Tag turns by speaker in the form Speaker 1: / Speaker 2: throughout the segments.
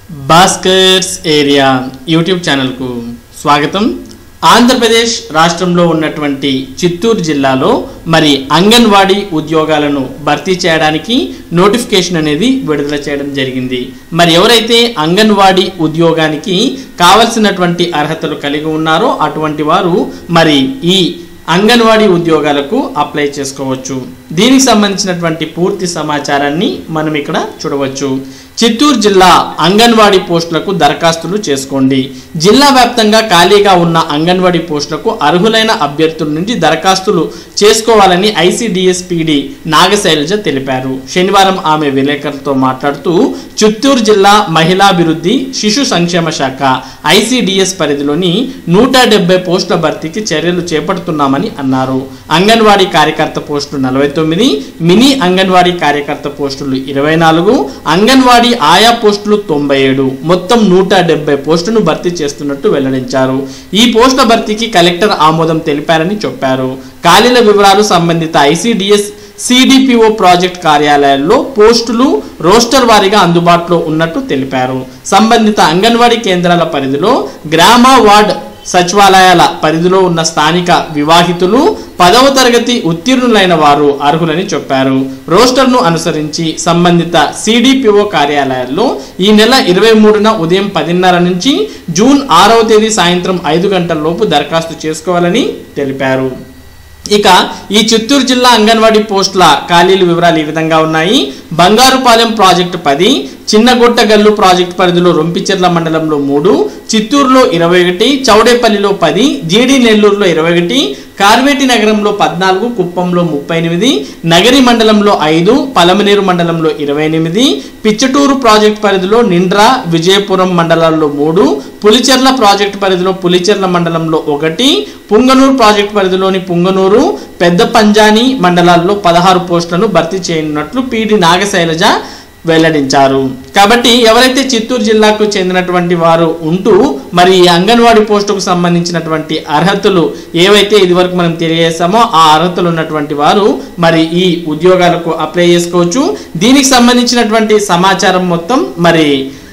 Speaker 1: Bhaskar's area YouTube ఛానల్కు స్వాగతం ఆంధ్రప్రదేశ్ రాష్ట్రంలో ఉన్నటువంటి చిత్తూరు జిల్లాలో మరి అంగన్వాడీ ఉద్యోగాలను భర్తీ చేయడానికి నోటిఫికేషన్ అనేది విడుదల చేయడం జరిగింది మరి ఎవరైతే అంగన్వాడీ ఉద్యోగానికి కావలసినటువంటి అర్హతలు కలిగి ఉన్నారో అటువంటి వారు మరి ఈ అంగన్వాడీ ఉద్యోగాలకు అప్లై చేసుకోవచ్చు దీనికి సంబంధించినటువంటి పూర్తి సమాచారాన్ని మనం ఇక్కడ చూడవచ్చు చిత్తూరు జిల్లా అంగన్వాడీ పోస్టులకు దరఖాస్తులు చేసుకోండి జిల్లా వ్యాప్తంగా ఖాళీగా ఉన్న అంగన్వాడీ పోస్టులకు అర్హులైన అభ్యర్థుల నుంచి దరఖాస్తులు చేసుకోవాలని ఐసిడిఎస్పిడి నాగశైలజ తెలిపారు శనివారం ఆమె విలేకరులతో మాట్లాడుతూ చిత్తూరు జిల్లా మహిళాభివృద్ధి శిశు సంక్షేమ శాఖ ఐసిడిఎస్ పరిధిలోని నూట డెబ్బై పోస్టుల భర్తీకి చర్యలు చేపడుతున్నామని అన్నారు అంగన్వాడీ కార్యకర్త పోస్టులు నలభై తొమ్మిది మినీ అంగన్వాడీ కార్యకర్త పోస్టులు ఇరవై నాలుగు అంగన్వాడీ ఆయా పోస్టులు తొంభై ఏడు మొత్తం నూట డెబ్బై పోస్టును భర్తీ చేస్తున్నట్టు వెల్లడించారు ఈ పోస్టుల భర్తీకి కలెక్టర్ ఆమోదం తెలిపారని చెప్పారు ఖాళీల వివరాలు సంబంధిత ఐసిడిఎస్ సిడిపిఓ ప్రాజెక్ట్ కార్యాలయాల్లో పోస్టులు రోస్టర్ వారీగా అందుబాటులో ఉన్నట్టు తెలిపారు సంబంధిత అంగన్వాడీ కేంద్రాల పరిధిలో గ్రామ వార్డ్ సచివాలయాల పరిధిలో ఉన్న స్థానిక వివాహితులు పదవ తరగతి ఉత్తీర్ణులైన వారు అర్హులని చెప్పారు రోస్టర్ను అనుసరించి సంబంధిత సిడిపిఓ కార్యాలయాల్లో ఈ నెల ఇరవై మూడున ఉదయం పదిన్నర నుంచి జూన్ ఆరవ తేదీ సాయంత్రం ఐదు గంటల లోపు దరఖాస్తు చేసుకోవాలని తెలిపారు ఇక ఈ చిత్తూరు జిల్లా అంగన్వాడీ పోస్టుల ఖాళీల వివరాలు ఈ విధంగా ఉన్నాయి బంగారుపాలెం ప్రాజెక్టు పది చిన్నగొట్టగల్లు ప్రాజెక్టు పరిధిలో రొంపిచెర్ల మండలంలో మూడు చిత్తూరులో ఇరవై ఒకటి చౌడేపల్లిలో పది జీడి నెల్లూరులో ఇరవై ఒకటి కార్వేటి నగరంలో పద్నాలుగు కుప్పంలో ముప్పై ఎనిమిది నగరి మండలంలో ఐదు పలమనేరు మండలంలో ఇరవై ఎనిమిది పిచ్చటూరు ప్రాజెక్టు పరిధిలో నిండ్రా విజయపురం మండలాల్లో మూడు పులిచెర్ల ప్రాజెక్టు పరిధిలో పులిచెర్ల మండలంలో ఒకటి పుంగనూరు ప్రాజెక్టు పరిధిలోని పుంగనూరు పెద్ద పంజాని మండలాల్లో పదహారు పోస్టులను భర్తీ చేయనున్నట్లు పీడి నాగశైలజ వెల్లడించారు కాబట్టి ఎవరైతే చిత్తూరు జిల్లాకు చెందినటువంటి వారు ఉంటూ మరి ఈ అంగన్వాడీ పోస్టుకు సంబంధించినటువంటి అర్హతలు ఏవైతే ఇదివరకు మనం తెలియజేస్తామో ఆ అర్హతలు ఉన్నటువంటి వారు మరి ఈ ఉద్యోగాలకు అప్లై చేసుకోవచ్చు దీనికి సంబంధించినటువంటి సమాచారం మొత్తం మరి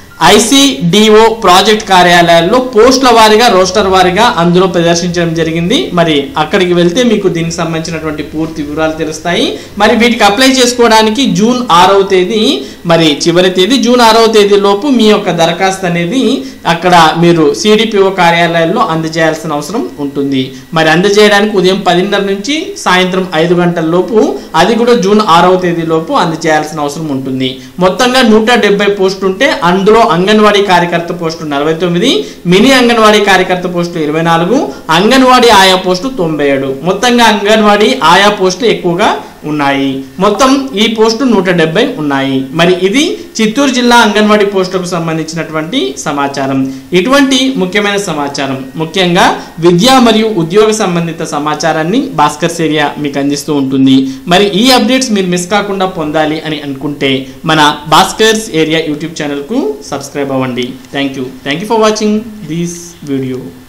Speaker 1: ఐసిడిఓ ప్రాజెక్ట్ కార్యాలయాల్లో పోస్టుల వారీగా రోస్టర్ వారీగా అందులో ప్రదర్శించడం జరిగింది మరి అక్కడికి వెళ్తే మీకు దీనికి సంబంధించినటువంటి పూర్తి వివరాలు తెలుస్తాయి మరి వీటికి అప్లై చేసుకోవడానికి జూన్ ఆరవ తేదీ మరి చివరి తేదీ జూన్ ఆరవ తేదీ లోపు మీ యొక్క దరఖాస్తు అనేది అక్కడ మీరు సిడిపిఓ కార్యాలయాల్లో అందజేయాల్సిన అవసరం ఉంటుంది మరి అందజేయడానికి ఉదయం పదిన్నర నుంచి సాయంత్రం ఐదు గంటల లోపు అది కూడా జూన్ ఆరవ తేదీ లోపు అందజేయాల్సిన అవసరం ఉంటుంది మొత్తంగా నూట డెబ్బై పోస్టులు ఉంటే అందులో అంగన్వాడీ కార్యకర్త పోస్టులు నలభై తొమ్మిది మినీ అంగన్వాడీ కార్యకర్త పోస్టులు ఇరవై నాలుగు అంగన్వాడీ ఆయా పోస్టులు తొంభై ఏడు మొత్తంగా అంగన్వాడీ ఆయా పోస్టులు ఎక్కువగా ఉన్నాయి మొత్తం ఈ పోస్టు నూట డెబ్బై ఉన్నాయి మరి ఇది చిత్తూరు జిల్లా అంగన్వాడీ పోస్టులకు సంబంధించినటువంటి సమాచారం ఇటువంటి ముఖ్యమైన సమాచారం ముఖ్యంగా విద్యా మరియు ఉద్యోగ సంబంధిత సమాచారాన్ని భాస్కర్ ఏరియా మీకు అందిస్తూ ఉంటుంది మరి ఈ అప్డేట్స్ మీరు మిస్ కాకుండా పొందాలి అని అనుకుంటే మన భాస్కర్స్ ఏరియా యూట్యూబ్ ఛానల్కు సబ్స్క్రైబ్ అవ్వండి thank you thank you for watching this video